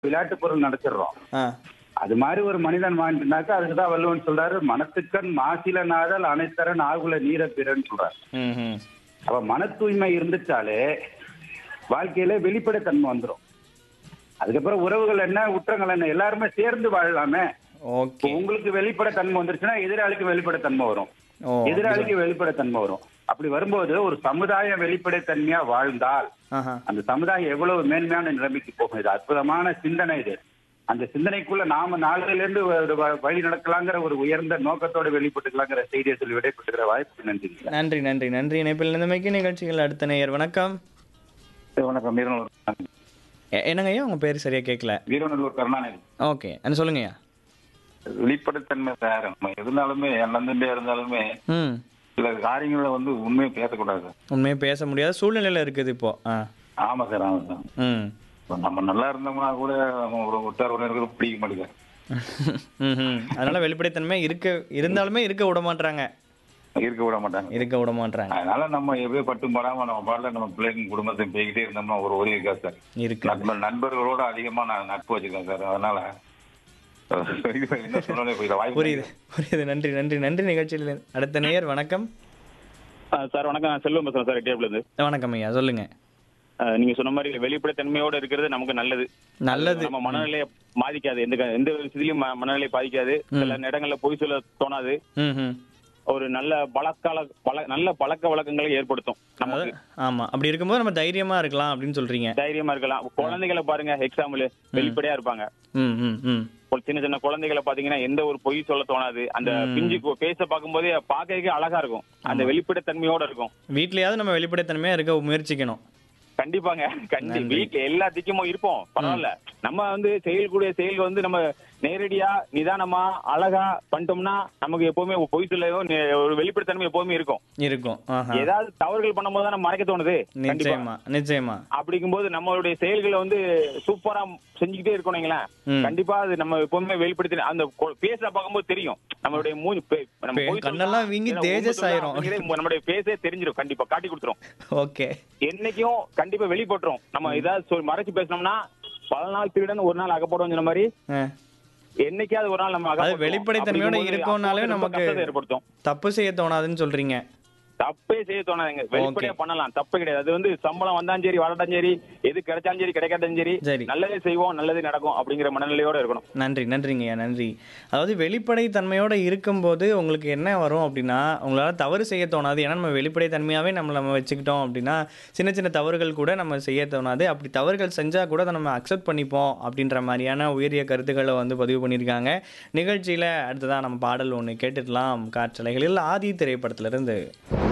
விளையாட்டு பொருள் நினைச்சிடுறோம் ஆ அது மாதிரி ஒரு மனிதன் வாழ்ந்துனாக்கா அதுக்கு தான் வள்ளுவன் சொல்றாரு மனத்துக்கண் மாசில நாதல் அனைத்தரன் ஆகுல நீர பிறன்னு சொல்றாரு ம் ம் அப்ப மன தூய்மை இருந்துச்சாலே வாழ்க்கையில வெளிப்படைத்தன்மை வந்துடும் அதுக்கப்புறம் உறவுகள் என்ன குற்றங்கள் என்ன எல்லாருமே சேர்ந்து வாழலாமே இப்போ ஓகே உங்களுக்கு வெளிப்படைத்தன்மை வந்துருச்சுன்னா எதிராளிக்கு வெளிப்படைத்தன்மை வரும் ஓ எதிராளிக்கு வெளிப்படைத்தன்மை வரும் அப்படி வரும்போது ஒரு சமுதாயம் வெளிப்படைத்தன்மையா வாழ்ந்தால் ஆஹா அந்த சமுதாயம் எவ்வளவு மேன்மையான நிலைமைக்கு போகும் இது அற்புதமான சிந்தனை இது அந்த சிந்தனைக்குள்ள நாம நாளையில இருந்து ஒரு வ- வழி நடக்கலாங்கிற ஒரு உயர்ந்த நோக்கத்தோட வெளிப்பட்டுக்கலாங்கிற செய்தியை சொல்லி விடைபெற்றுகிற வாய்ப்பு நன்றி நன்றி நன்றி நன்றி இணைப்பில் இருந்தமைக்கு நிகழ்ச்சிகள் அடுத்த நேயர் வணக்கம் வணக்கம் வீரநல்லூர் எ- என்னங்க ஐயா உங்க பேர் சரியா கேட்கல வீரநல்லூர் கருணாநிதி ஓகே என்ன சொல்லுங்க ஐயா வெளிப்படைத்தன்மை சார் நம்ம எதுனாலுமே நந்தண்டே இருந்தாலுமே ம் சில காரியங்களை வந்து உண்மையை பேசக்கூடாது உண்மையே பேச முடியாத சூழ்நிலையில இருக்குது இப்போ ஆ ஆமா சார் ஆமா சார் ம் இப்ப நம்ம நல்லா இருந்தோம்னா கூட நம்ம ஒரு உற்றார் உறவினர்கள் பிடிக்க மாட்டேங்குது ம் ம். அதனால வெளிப்படைத்தன்மை இருக்க இருந்தாலுமே இருக்க விட மாட்றாங்க இருக்க விட மாட்டாங்க இருக்க விட மாட்றாங்க அதனால நம்ம எப்படியோ பட்டும் படாம நம்ம பாடல நம்ம பிள்ளைங்க குடும்பத்தையும் போய்கிட்டே இருந்தோம்னா ஒரு உதவி இருக்கா சார் இருக்கு நண்பர் நண்பர்களோட அதிகமா நான் நட்பு வச்சுக்கேன் சார் அதனால இது என்ன சொல்லணும் புரியல வாய்ப்பு புரியுது புரியுது நன்றி நன்றி நன்றி நிகழ்ச்சியில் அடுத்த நேயர் வணக்கம் ஆ, சார் வணக்கம் நான் செல்வம் பேசுறேன் சார் டேபிள் இருந்து வணக்கம் ஐயா சொல்லுங்க ஆ, நீங்க சொன்ன மாதிரி வெளிப்படைத்தன்மையோட இருக்கிறது நமக்கு நல்லது நல்லது நம்ம மனநிலையை பாதிக்காது எந்த க- எந்த விஷயத்திலயும் ம- மனநிலையை பாதிக்காது சில இடங்கள்ல பொய் சொல்ல தோணாது ம் ம் ஒரு நல்ல பழக்கால பழ நல்ல பழக்க வழக்கங்களை ஏற்படுத்தும் நமக்கு ஆமா அப்படி இருக்கும்போது நம்ம தைரியமா இருக்கலாம் அப்படின்னு சொல்றீங்க தைரியமா இருக்கலாம் குழந்தைகளை பாருங்க எக்ஸாம்பிள் வெளிப்படையா இருப்பாங்க ம் ம் ம் ஒரு சின்ன சின்ன குழந்தைகளை பாத்தீங்கன்னா எந்த ஒரு பொய் சொல்ல தோணாது அந்த பிஞ்சு பேச பார்க்கும்போதே பார்க்கறதுக்கே அழகா இருக்கும் அந்த வெளிப்படைத்தன்மையோட இருக்கும் வீட்லயாவது நம்ம வெளிப்படைத்தன்மையா இருக்க முயற்சிக்கணும் கண்டிப்பாங்க கண்டி வீட்டுல எல்லா திக்கமும் இருப்போம் பரவாயில்ல நம்ம வந்து செய்யக்கூடிய செயல் வந்து நம்ம நேரடியா நிதானமா அழகா பண்ணிட்டோம்னா நமக்கு எப்பவுமே ஒரு பொய் சொல்லவோ நெ- ஒரு வெளிப்படைத்தன்மை எப்பவுமே இருக்கும் இருக்கும் ஆஹா ஏதாவது தவறுகள் பண்ணும்போது தான் நம்ம மறைக்க தோணுது கண்டிப்பா நிச்சயமா நிச்சயமா அப்படிங்கும்போது நம்மளுடைய செயல்களை வந்து சூப்பரா செஞ்சுக்கிட்டே இருக்கணுங்களேன் ம். கண்டிப்பா அது நம்ம எப்பவுமே வெளிப்படுத்தி அந்த கொ- பேச பார்க்கும்போது தெரியும் நம்மளுடைய மூஞ்சி பே- நம்ம பே- பொய் கண்ணெல்லாம் சொன்னா, வீங்கி ஏன்னா உண்மை தேஜஸ் சொன்னா ஆயிரும். அப்படிங்கிறதே நம்மளுடைய பேசே தெரிஞ்சிடும் கண்டிப்பா காட்டி கொடுத்துரும் ஓகே என்னைக்கும் கண்டிப்பா வெளிப்பட்டுரும் நம்ம ஏதாவது சொல் மறைச்சு பேசணும்னா பல நாள் திருடன் ஒரு நாள் அகப்படுவோம் சொன்ன மாதிரி என்னைக்காவது ஒரு நாள் நம்ம அது அகப்பட்டுருவோம். வெளிப்படைத்தன்மையோட அப்படிங்கும்போது இருக்கோம்னாலே அப்போ ரொம்ப நமக்கு கஷ்டத்தை ஏற்படுத்தும் தப்பு செய்ய தோணாதுன்னு சொல்றீங்க தப்பே செய்ய தோணாதுங்க வெளிப்படையா பண்ணலாம் தப்பு கிடையாது அது வந்து சம்பளம் வந்தாலும் சரி வரட்டாலும் சரி எது கிடைச்சாலும் சரி கிடைக்காட்டாலும் சரி சரி. நல்லதே செய்வோம் நல்லதே நடக்கும் அப்படிங்கிற மனநிலையோட இருக்கணும் நன்றி நன்றிங்கய்யா நன்றி அதாவது வெளிப்படை தன்மையோட இருக்கும்போது உங்களுக்கு என்ன வரும் அப்படின்னா உங்களால் தவறு செய்ய தோணாது ஏன்னா நம்ம வெளிப்படை தன்மையாகவே நம்ம நம்ம வச்சுக்கிட்டோம் அப்படின்னா சின்ன சின்ன தவறுகள் கூட நம்ம செய்ய தோணாது அப்படி தவறுகள் செஞ்சால் கூட அதை நம்ம அக்செப்ட் பண்ணிப்போம் அப்படின்ற மாதிரியான உயரிய கருத்துக்களை வந்து பதிவு பண்ணியிருக்காங்க நிகழ்ச்சியில் அடுத்ததாக நம்ம பாடல் ஒன்று கேட்டுடலாம் காற்றலைகளில் ஆதி திரைப்படத்திலிருந்து